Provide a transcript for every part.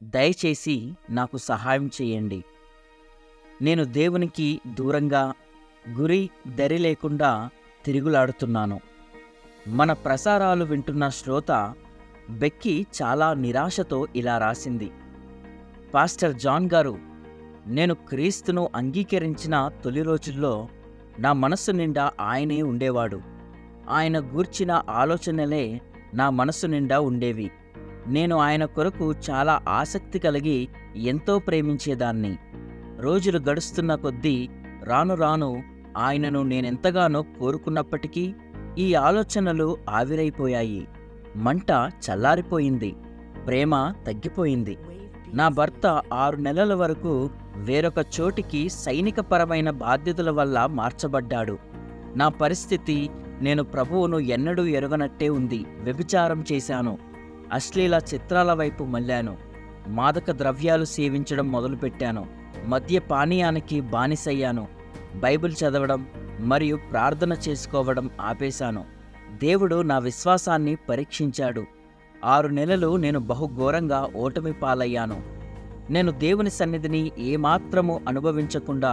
దయచేసి నాకు సహాయం చేయండి నేను దేవునికి దూరంగా గురి దరి లేకుండా తిరుగులాడుతున్నాను మన ప్రసారాలు వింటున్న శ్రోత బెక్కి చాలా నిరాశతో ఇలా రాసింది పాస్టర్ జాన్ గారు నేను క్రీస్తును అంగీకరించిన తొలి రోజుల్లో నా మనస్సు నిండా ఆయనే ఉండేవాడు ఆయన గూర్చిన ఆలోచనలే నా మనస్సు నిండా ఉండేవి నేను ఆయన కొరకు చాలా ఆసక్తి కలిగి ఎంతో ప్రేమించేదాన్ని రోజులు గడుస్తున్న కొద్దీ రాను రాను ఆయనను నేనెంతగానో కోరుకున్నప్పటికీ ఈ ఆలోచనలు ఆవిరైపోయాయి మంట చల్లారిపోయింది ప్రేమ తగ్గిపోయింది నా భర్త ఆరు నెలల వరకు వేరొక చోటికి సైనికపరమైన బాధ్యతల వల్ల మార్చబడ్డాడు నా పరిస్థితి నేను ప్రభువును ఎన్నడూ ఎరగనట్టే ఉంది వ్యభిచారం చేశాను అశ్లీల చిత్రాల వైపు మళ్ళాను మాదక ద్రవ్యాలు సేవించడం మొదలుపెట్టాను మద్య పానీయానికి బానిసయ్యాను బైబిల్ చదవడం మరియు ప్రార్థన చేసుకోవడం ఆపేశాను దేవుడు నా విశ్వాసాన్ని పరీక్షించాడు ఆరు నెలలు నేను బహుఘోరంగా ఓటమి పాలయ్యాను నేను దేవుని సన్నిధిని ఏమాత్రము అనుభవించకుండా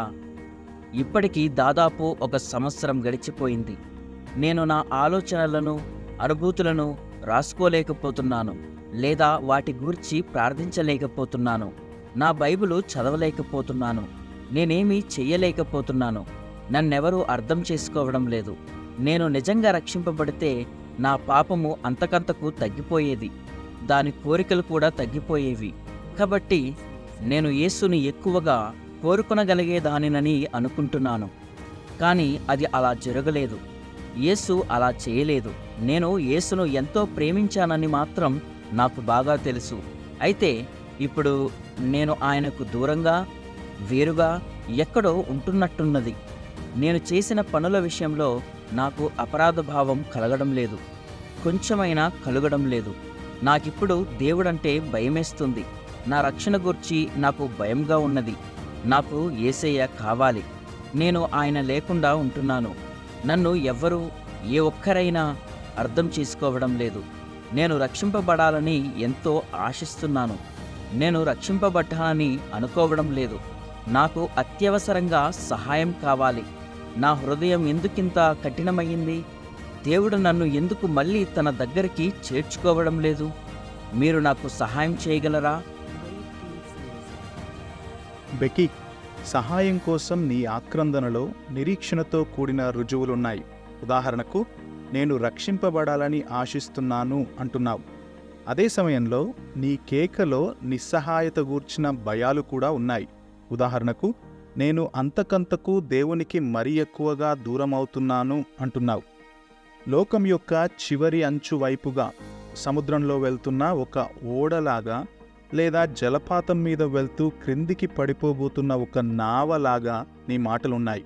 ఇప్పటికీ దాదాపు ఒక సంవత్సరం గడిచిపోయింది నేను నా ఆలోచనలను అనుభూతులను రాసుకోలేకపోతున్నాను లేదా వాటి గూర్చి ప్రార్థించలేకపోతున్నాను నా బైబిలు చదవలేకపోతున్నాను నేనేమీ చెయ్యలేకపోతున్నాను నన్నెవరూ అర్థం చేసుకోవడం లేదు నేను నిజంగా రక్షింపబడితే నా పాపము అంతకంతకు తగ్గిపోయేది దాని కోరికలు కూడా తగ్గిపోయేవి కాబట్టి నేను యేసుని ఎక్కువగా కోరుకొనగలిగేదానినని అనుకుంటున్నాను కానీ అది అలా జరగలేదు యేసు అలా చేయలేదు నేను యేసును ఎంతో ప్రేమించానని మాత్రం నాకు బాగా తెలుసు అయితే ఇప్పుడు నేను ఆయనకు దూరంగా వేరుగా ఎక్కడో ఉంటున్నట్టున్నది నేను చేసిన పనుల విషయంలో నాకు అపరాధ భావం కలగడం లేదు కొంచెమైనా కలగడం లేదు నాకిప్పుడు దేవుడంటే భయమేస్తుంది నా రక్షణ గురించి నాకు భయంగా ఉన్నది నాకు ఏసయ్య కావాలి నేను ఆయన లేకుండా ఉంటున్నాను నన్ను ఎవ్వరూ ఏ ఒక్కరైనా అర్థం చేసుకోవడం లేదు నేను రక్షింపబడాలని ఎంతో ఆశిస్తున్నాను నేను రక్షింపబడ్డానని అనుకోవడం లేదు నాకు అత్యవసరంగా సహాయం కావాలి నా హృదయం ఎందుకింత కఠినమయ్యింది దేవుడు నన్ను ఎందుకు మళ్ళీ తన దగ్గరికి చేర్చుకోవడం లేదు మీరు నాకు సహాయం చేయగలరా బెకీ సహాయం కోసం నీ ఆక్రందనలో నిరీక్షణతో కూడిన రుజువులున్నాయి ఉదాహరణకు నేను రక్షింపబడాలని ఆశిస్తున్నాను అంటున్నావు అదే సమయంలో నీ కేకలో నిస్సహాయత గూర్చిన భయాలు కూడా ఉన్నాయి ఉదాహరణకు నేను అంతకంతకు దేవునికి మరీ ఎక్కువగా దూరమవుతున్నాను అంటున్నావు లోకం యొక్క చివరి అంచు వైపుగా సముద్రంలో వెళ్తున్న ఒక ఓడలాగా లేదా జలపాతం మీద వెళ్తూ క్రిందికి పడిపోబోతున్న ఒక నావలాగా నీ మాటలున్నాయి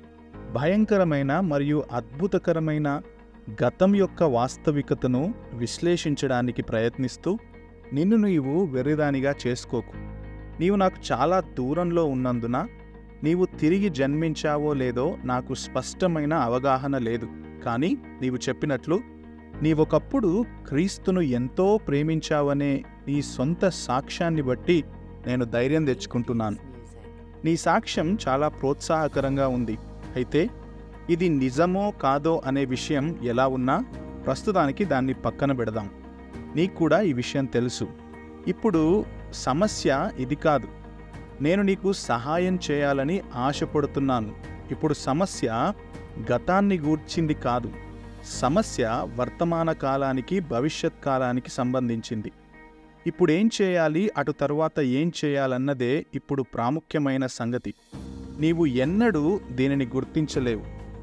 భయంకరమైన మరియు అద్భుతకరమైన గతం యొక్క వాస్తవికతను విశ్లేషించడానికి ప్రయత్నిస్తూ నిన్ను నీవు వెర్రిదానిగా చేసుకోకు నీవు నాకు చాలా దూరంలో ఉన్నందున నీవు తిరిగి జన్మించావో లేదో నాకు స్పష్టమైన అవగాహన లేదు కానీ నీవు చెప్పినట్లు నీవొకప్పుడు క్రీస్తును ఎంతో ప్రేమించావనే నీ సొంత సాక్ష్యాన్ని బట్టి నేను ధైర్యం తెచ్చుకుంటున్నాను నీ సాక్ష్యం చాలా ప్రోత్సాహకరంగా ఉంది అయితే ఇది నిజమో కాదో అనే విషయం ఎలా ఉన్నా ప్రస్తుతానికి దాన్ని పక్కన పెడదాం నీకు కూడా ఈ విషయం తెలుసు ఇప్పుడు సమస్య ఇది కాదు నేను నీకు సహాయం చేయాలని ఆశపడుతున్నాను ఇప్పుడు సమస్య గతాన్ని గూర్చింది కాదు సమస్య వర్తమాన కాలానికి భవిష్యత్ కాలానికి సంబంధించింది ఇప్పుడు ఏం చేయాలి అటు తరువాత ఏం చేయాలన్నదే ఇప్పుడు ప్రాముఖ్యమైన సంగతి నీవు ఎన్నడూ దీనిని గుర్తించలేవు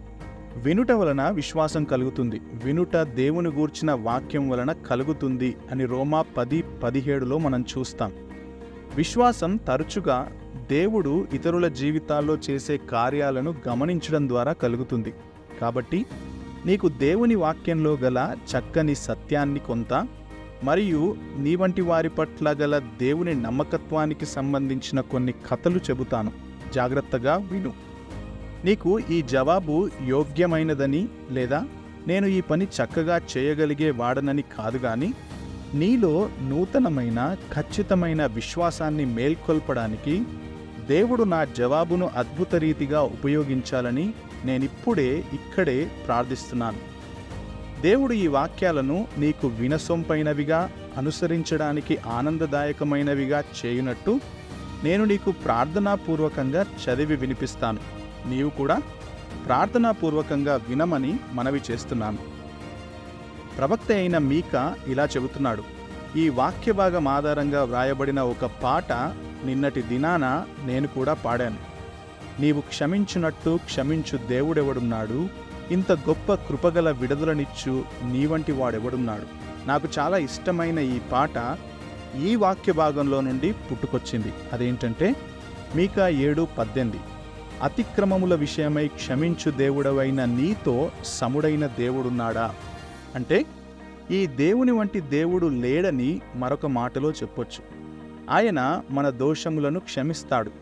వినుట వలన విశ్వాసం కలుగుతుంది వినుట దేవుని గూర్చిన వాక్యం వలన కలుగుతుంది అని రోమా పది పదిహేడులో మనం చూస్తాం విశ్వాసం తరచుగా దేవుడు ఇతరుల జీవితాల్లో చేసే కార్యాలను గమనించడం ద్వారా కలుగుతుంది కాబట్టి నీకు దేవుని వాక్యంలో గల చక్కని సత్యాన్ని కొంత మరియు నీ వంటి వారి పట్ల గల దేవుని నమ్మకత్వానికి సంబంధించిన కొన్ని కథలు చెబుతాను జాగ్రత్తగా విను నీకు ఈ జవాబు యోగ్యమైనదని లేదా నేను ఈ పని చక్కగా చేయగలిగే వాడనని కాదు గాని నీలో నూతనమైన ఖచ్చితమైన విశ్వాసాన్ని మేల్కొల్పడానికి దేవుడు నా జవాబును అద్భుత రీతిగా ఉపయోగించాలని నేనిప్పుడే ఇక్కడే ప్రార్థిస్తున్నాను దేవుడు ఈ వాక్యాలను నీకు వినసొంపైనవిగా అనుసరించడానికి ఆనందదాయకమైనవిగా చేయునట్టు నేను నీకు ప్రార్థనాపూర్వకంగా చదివి వినిపిస్తాను నీవు కూడా ప్రార్థనాపూర్వకంగా వినమని మనవి చేస్తున్నాను ప్రవక్త అయిన మీక ఇలా చెబుతున్నాడు ఈ వాక్య భాగం ఆధారంగా వ్రాయబడిన ఒక పాట నిన్నటి దినాన నేను కూడా పాడాను నీవు క్షమించునట్టు క్షమించు దేవుడెవడున్నాడు ఇంత గొప్ప కృపగల విడుదలనిచ్చు నీ వంటి వాడెవడున్నాడు నాకు చాలా ఇష్టమైన ఈ పాట ఈ వాక్య భాగంలో నుండి పుట్టుకొచ్చింది అదేంటంటే మీకా ఏడు పద్దెనిమిది అతిక్రమముల విషయమై క్షమించు దేవుడవైన నీతో సముడైన దేవుడున్నాడా అంటే ఈ దేవుని వంటి దేవుడు లేడని మరొక మాటలో చెప్పొచ్చు ఆయన మన దోషములను క్షమిస్తాడు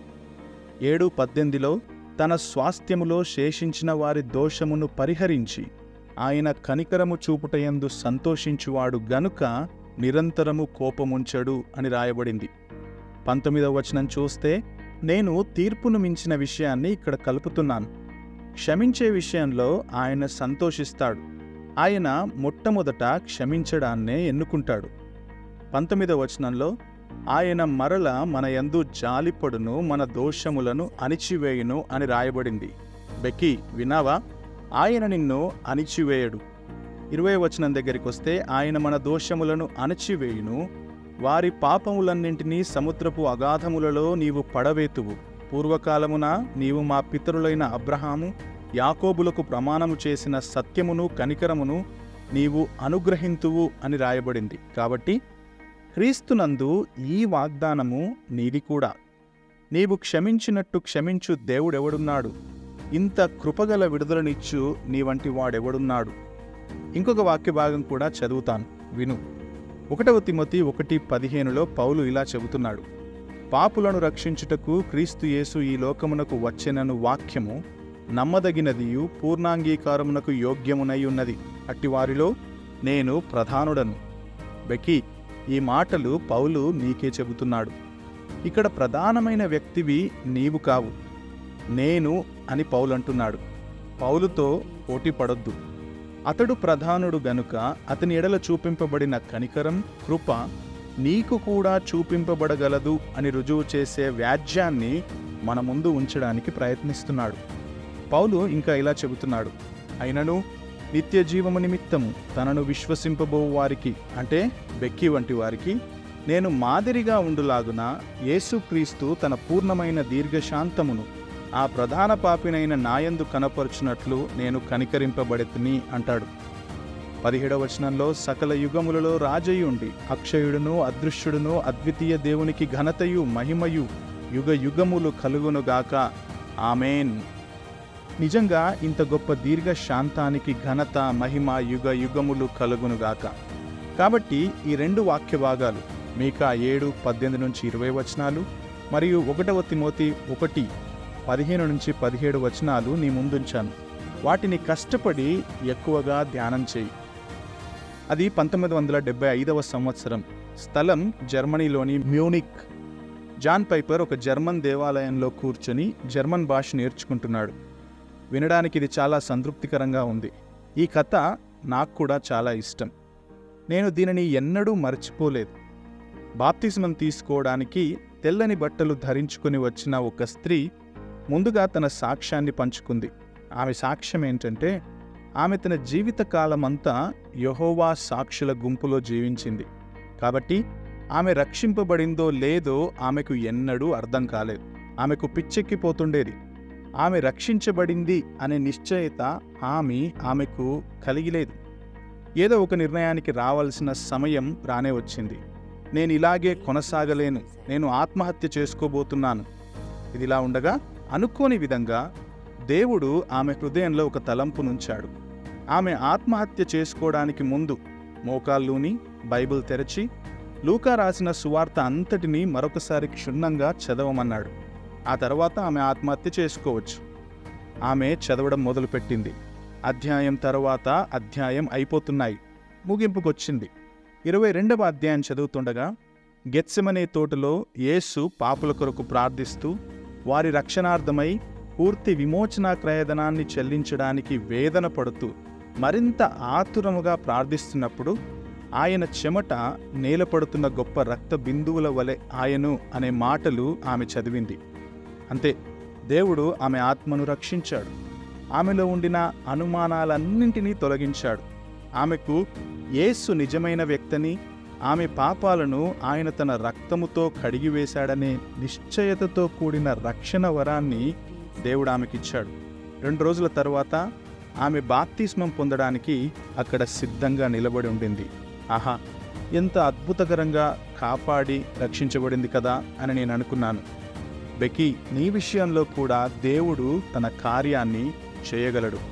ఏడు పద్దెనిమిదిలో తన స్వాస్థ్యములో శేషించిన వారి దోషమును పరిహరించి ఆయన కనికరము చూపుటయందు సంతోషించువాడు గనుక నిరంతరము కోపముంచడు అని రాయబడింది పంతొమ్మిదవ వచనం చూస్తే నేను తీర్పును మించిన విషయాన్ని ఇక్కడ కలుపుతున్నాను క్షమించే విషయంలో ఆయన సంతోషిస్తాడు ఆయన మొట్టమొదట క్షమించడాన్నే ఎన్నుకుంటాడు పంతొమ్మిదవ వచనంలో ఆయన మరల మన యందు జాలిపడును మన దోషములను అణిచివేయును అని రాయబడింది బెక్కి వినావా ఆయన నిన్ను అణిచివేయడు ఇరవై వచనం దగ్గరికి వస్తే ఆయన మన దోషములను అణచివేయును వారి పాపములన్నింటినీ సముద్రపు అగాధములలో నీవు పడవేతువు పూర్వకాలమున నీవు మా పితరులైన అబ్రహాము యాకోబులకు ప్రమాణము చేసిన సత్యమును కనికరమును నీవు అనుగ్రహింతువు అని రాయబడింది కాబట్టి క్రీస్తునందు ఈ వాగ్దానము నీది కూడా నీవు క్షమించినట్టు క్షమించు దేవుడెవడున్నాడు ఇంత కృపగల విడుదలనిచ్చు నీ వంటి వాడెవడున్నాడు ఇంకొక వాక్య భాగం కూడా చదువుతాను విను ఒకటవ తిమోతి ఒకటి పదిహేనులో పౌలు ఇలా చెబుతున్నాడు పాపులను రక్షించుటకు క్రీస్తు యేసు ఈ లోకమునకు వచ్చెనను వాక్యము నమ్మదగినదియు పూర్ణాంగీకారమునకు యోగ్యమునై ఉన్నది అట్టివారిలో నేను ప్రధానుడను బెకి ఈ మాటలు పౌలు నీకే చెబుతున్నాడు ఇక్కడ ప్రధానమైన వ్యక్తివి నీవు కావు నేను అని పౌలు అంటున్నాడు పౌలుతో పోటీ పడొద్దు అతడు ప్రధానుడు గనుక అతని ఎడల చూపింపబడిన కనికరం కృప నీకు కూడా చూపింపబడగలదు అని రుజువు చేసే వ్యాజ్యాన్ని మన ముందు ఉంచడానికి ప్రయత్నిస్తున్నాడు పౌలు ఇంకా ఇలా చెబుతున్నాడు అయినను నిత్య జీవము నిమిత్తము తనను విశ్వసింపబో వారికి అంటే బెక్కి వంటి వారికి నేను మాదిరిగా ఉండులాగున యేసుక్రీస్తు తన పూర్ణమైన దీర్ఘశాంతమును ఆ ప్రధాన పాపినైన నాయందు కనపరుచున్నట్లు నేను కనికరింపబడితిని అంటాడు పదిహేడవ వచనంలో సకల యుగములలో రాజయుండి అక్షయుడును అదృశ్యుడును అద్వితీయ దేవునికి ఘనతయు మహిమయు యుగ యుగములు కలుగునుగాక ఆమెన్ నిజంగా ఇంత గొప్ప దీర్ఘ శాంతానికి ఘనత మహిమ యుగ యుగములు కలుగునుగాక కాబట్టి ఈ రెండు వాక్య భాగాలు మీకా ఏడు పద్దెనిమిది నుంచి ఇరవై వచనాలు మరియు ఒకటవ తిమోతి ఒకటి పదిహేను నుంచి పదిహేడు వచనాలు నీ ముందుంచాను వాటిని కష్టపడి ఎక్కువగా ధ్యానం చేయి అది పంతొమ్మిది వందల డెబ్బై ఐదవ సంవత్సరం స్థలం జర్మనీలోని మ్యూనిక్ జాన్ పైపర్ ఒక జర్మన్ దేవాలయంలో కూర్చొని జర్మన్ భాష నేర్చుకుంటున్నాడు వినడానికి ఇది చాలా సంతృప్తికరంగా ఉంది ఈ కథ నాకు కూడా చాలా ఇష్టం నేను దీనిని ఎన్నడూ మర్చిపోలేదు బాప్తిస్మం తీసుకోవడానికి తెల్లని బట్టలు ధరించుకొని వచ్చిన ఒక స్త్రీ ముందుగా తన సాక్ష్యాన్ని పంచుకుంది ఆమె సాక్ష్యం ఏంటంటే ఆమె తన జీవిత కాలమంతా యహోవా సాక్షుల గుంపులో జీవించింది కాబట్టి ఆమె రక్షింపబడిందో లేదో ఆమెకు ఎన్నడూ అర్థం కాలేదు ఆమెకు పిచ్చెక్కిపోతుండేది ఆమె రక్షించబడింది అనే నిశ్చయత హామీ ఆమెకు కలిగిలేదు ఏదో ఒక నిర్ణయానికి రావాల్సిన సమయం రానే వచ్చింది నేను ఇలాగే కొనసాగలేను నేను ఆత్మహత్య చేసుకోబోతున్నాను ఇదిలా ఉండగా అనుకోని విధంగా దేవుడు ఆమె హృదయంలో ఒక తలంపు నుంచాడు ఆమె ఆత్మహత్య చేసుకోవడానికి ముందు మోకాళ్ళూని బైబిల్ తెరచి లూకా రాసిన సువార్త అంతటినీ మరొకసారి క్షుణ్ణంగా చదవమన్నాడు ఆ తర్వాత ఆమె ఆత్మహత్య చేసుకోవచ్చు ఆమె చదవడం మొదలుపెట్టింది అధ్యాయం తర్వాత అధ్యాయం అయిపోతున్నాయి ముగింపుకొచ్చింది ఇరవై రెండవ అధ్యాయం చదువుతుండగా గెత్సెమనే తోటలో యేసు పాపుల కొరకు ప్రార్థిస్తూ వారి రక్షణార్థమై పూర్తి విమోచన క్రయధనాన్ని చెల్లించడానికి వేదన పడుతూ మరింత ఆతురముగా ప్రార్థిస్తున్నప్పుడు ఆయన చెమట నేలపడుతున్న గొప్ప రక్త బిందువుల వలె ఆయను అనే మాటలు ఆమె చదివింది అంతే దేవుడు ఆమె ఆత్మను రక్షించాడు ఆమెలో ఉండిన అనుమానాలన్నింటినీ తొలగించాడు ఆమెకు యేసు నిజమైన వ్యక్తిని ఆమె పాపాలను ఆయన తన రక్తముతో కడిగివేశాడనే నిశ్చయతతో కూడిన రక్షణ వరాన్ని దేవుడు ఆమెకిచ్చాడు రెండు రోజుల తరువాత ఆమె బాప్తిస్మం పొందడానికి అక్కడ సిద్ధంగా నిలబడి ఉండింది ఆహా ఎంత అద్భుతకరంగా కాపాడి రక్షించబడింది కదా అని నేను అనుకున్నాను బెకి నీ విషయంలో కూడా దేవుడు తన కార్యాన్ని చేయగలడు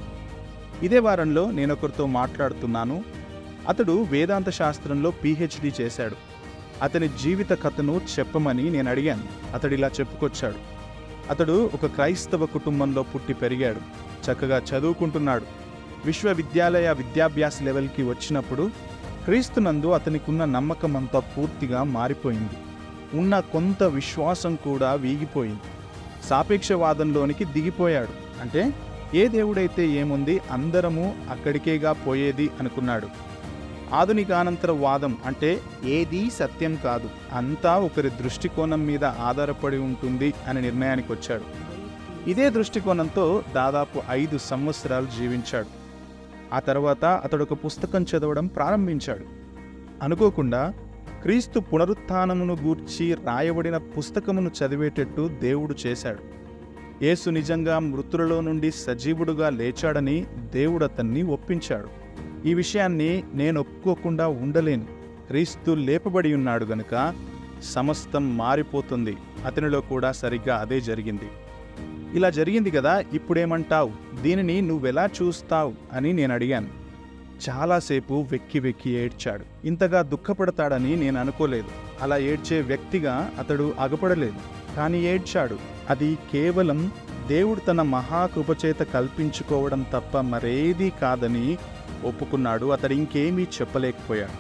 ఇదే వారంలో నేనొకరితో మాట్లాడుతున్నాను అతడు వేదాంత శాస్త్రంలో పీహెచ్డీ చేశాడు అతని జీవిత కథను చెప్పమని నేను అడిగాను అతడు ఇలా చెప్పుకొచ్చాడు అతడు ఒక క్రైస్తవ కుటుంబంలో పుట్టి పెరిగాడు చక్కగా చదువుకుంటున్నాడు విశ్వవిద్యాలయ విద్యాభ్యాస లెవెల్కి వచ్చినప్పుడు క్రీస్తునందు అతనికున్న నమ్మకం అంతా పూర్తిగా మారిపోయింది ఉన్న కొంత విశ్వాసం కూడా వీగిపోయింది సాపేక్షవాదంలోనికి దిగిపోయాడు అంటే ఏ దేవుడైతే ఏముంది అందరము అక్కడికేగా పోయేది అనుకున్నాడు ఆధునికానంతర వాదం అంటే ఏదీ సత్యం కాదు అంతా ఒకరి దృష్టికోణం మీద ఆధారపడి ఉంటుంది అనే నిర్ణయానికి వచ్చాడు ఇదే దృష్టికోణంతో దాదాపు ఐదు సంవత్సరాలు జీవించాడు ఆ తర్వాత అతడు ఒక పుస్తకం చదవడం ప్రారంభించాడు అనుకోకుండా క్రీస్తు పునరుత్థానమును గూర్చి రాయబడిన పుస్తకమును చదివేటట్టు దేవుడు చేశాడు యేసు నిజంగా మృతులలో నుండి సజీవుడుగా లేచాడని దేవుడు అతన్ని ఒప్పించాడు ఈ విషయాన్ని నేను ఒప్పుకోకుండా ఉండలేను క్రీస్తు లేపబడి ఉన్నాడు గనుక సమస్తం మారిపోతుంది అతనిలో కూడా సరిగ్గా అదే జరిగింది ఇలా జరిగింది కదా ఇప్పుడేమంటావు దీనిని నువ్వెలా చూస్తావు అని నేను అడిగాను చాలాసేపు వెక్కి వెక్కి ఏడ్చాడు ఇంతగా దుఃఖపడతాడని నేను అనుకోలేదు అలా ఏడ్చే వ్యక్తిగా అతడు అగపడలేదు కానీ ఏడ్చాడు అది కేవలం దేవుడు తన మహాకృపచేత కల్పించుకోవడం తప్ప మరేదీ కాదని ఒప్పుకున్నాడు అతడు ఇంకేమీ చెప్పలేకపోయాడు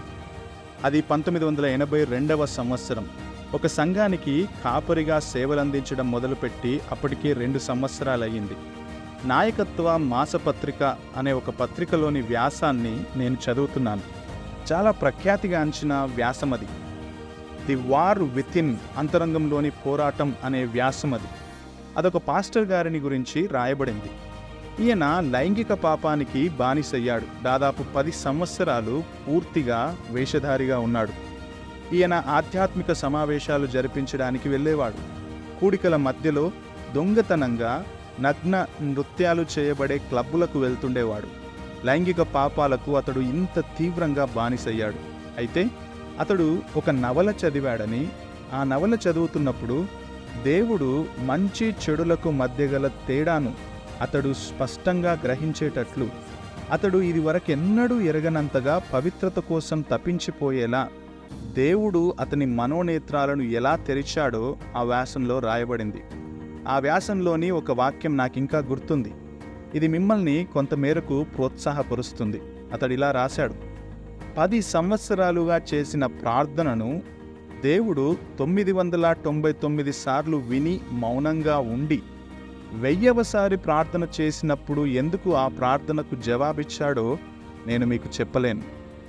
అది పంతొమ్మిది వందల ఎనభై రెండవ సంవత్సరం ఒక సంఘానికి కాపరిగా సేవలందించడం మొదలుపెట్టి అప్పటికే రెండు సంవత్సరాలయ్యింది నాయకత్వ మాసపత్రిక అనే ఒక పత్రికలోని వ్యాసాన్ని నేను చదువుతున్నాను చాలా ప్రఖ్యాతిగాంచిన వ్యాసం అది ది వార్ వితిన్ అంతరంగంలోని పోరాటం అనే వ్యాసం అది అదొక పాస్టర్ గారిని గురించి రాయబడింది ఈయన లైంగిక పాపానికి బానిసయ్యాడు దాదాపు పది సంవత్సరాలు పూర్తిగా వేషధారిగా ఉన్నాడు ఈయన ఆధ్యాత్మిక సమావేశాలు జరిపించడానికి వెళ్ళేవాడు కూడికల మధ్యలో దొంగతనంగా నగ్న నృత్యాలు చేయబడే క్లబ్బులకు వెళ్తుండేవాడు లైంగిక పాపాలకు అతడు ఇంత తీవ్రంగా బానిసయ్యాడు అయితే అతడు ఒక నవల చదివాడని ఆ నవల చదువుతున్నప్పుడు దేవుడు మంచి చెడులకు మధ్య గల తేడాను అతడు స్పష్టంగా గ్రహించేటట్లు అతడు ఇది వరకెన్నడూ ఎరగనంతగా పవిత్రత కోసం తప్పించిపోయేలా దేవుడు అతని మనోనేత్రాలను ఎలా తెరిచాడో ఆ వ్యాసంలో రాయబడింది ఆ వ్యాసంలోని ఒక వాక్యం నాకింకా గుర్తుంది ఇది మిమ్మల్ని కొంతమేరకు ప్రోత్సాహపరుస్తుంది అతడిలా రాశాడు పది సంవత్సరాలుగా చేసిన ప్రార్థనను దేవుడు తొమ్మిది వందల తొంభై తొమ్మిది సార్లు విని మౌనంగా ఉండి వెయ్యవసారి ప్రార్థన చేసినప్పుడు ఎందుకు ఆ ప్రార్థనకు జవాబిచ్చాడో నేను మీకు చెప్పలేను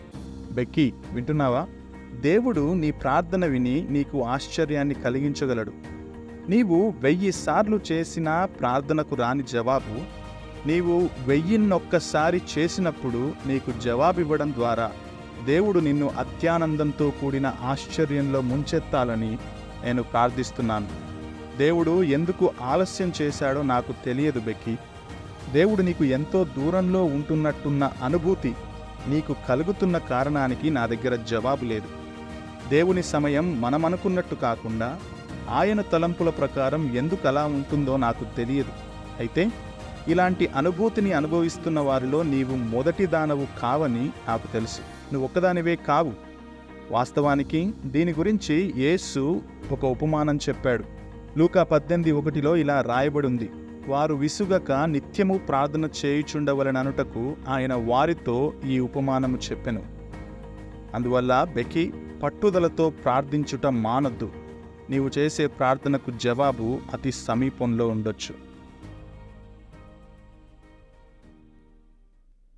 బెక్కీ వింటున్నావా దేవుడు నీ ప్రార్థన విని నీకు ఆశ్చర్యాన్ని కలిగించగలడు నీవు వెయ్యి సార్లు చేసిన ప్రార్థనకు రాని జవాబు నీవు వెయ్యిన్నొక్కసారి చేసినప్పుడు నీకు జవాబివ్వడం ద్వారా దేవుడు నిన్ను అత్యానందంతో కూడిన ఆశ్చర్యంలో ముంచెత్తాలని నేను ప్రార్థిస్తున్నాను దేవుడు ఎందుకు ఆలస్యం చేశాడో నాకు తెలియదు బెక్కి దేవుడు నీకు ఎంతో దూరంలో ఉంటున్నట్టున్న అనుభూతి నీకు కలుగుతున్న కారణానికి నా దగ్గర జవాబు లేదు దేవుని సమయం మనమనుకున్నట్టు కాకుండా ఆయన తలంపుల ప్రకారం ఎందుకు అలా ఉంటుందో నాకు తెలియదు అయితే ఇలాంటి అనుభూతిని అనుభవిస్తున్న వారిలో నీవు మొదటి దానవు కావని నాకు తెలుసు నువ్వు ఒక్కదానివే కావు వాస్తవానికి దీని గురించి యేసు ఒక ఉపమానం చెప్పాడు లూకా పద్దెనిమిది ఒకటిలో ఇలా రాయబడింది వారు విసుగక నిత్యము ప్రార్థన చేయుచుండవలననుటకు ఆయన వారితో ఈ ఉపమానము చెప్పెను అందువల్ల బెకి పట్టుదలతో ప్రార్థించుట మానొద్దు నీవు చేసే ప్రార్థనకు జవాబు అతి సమీపంలో ఉండొచ్చు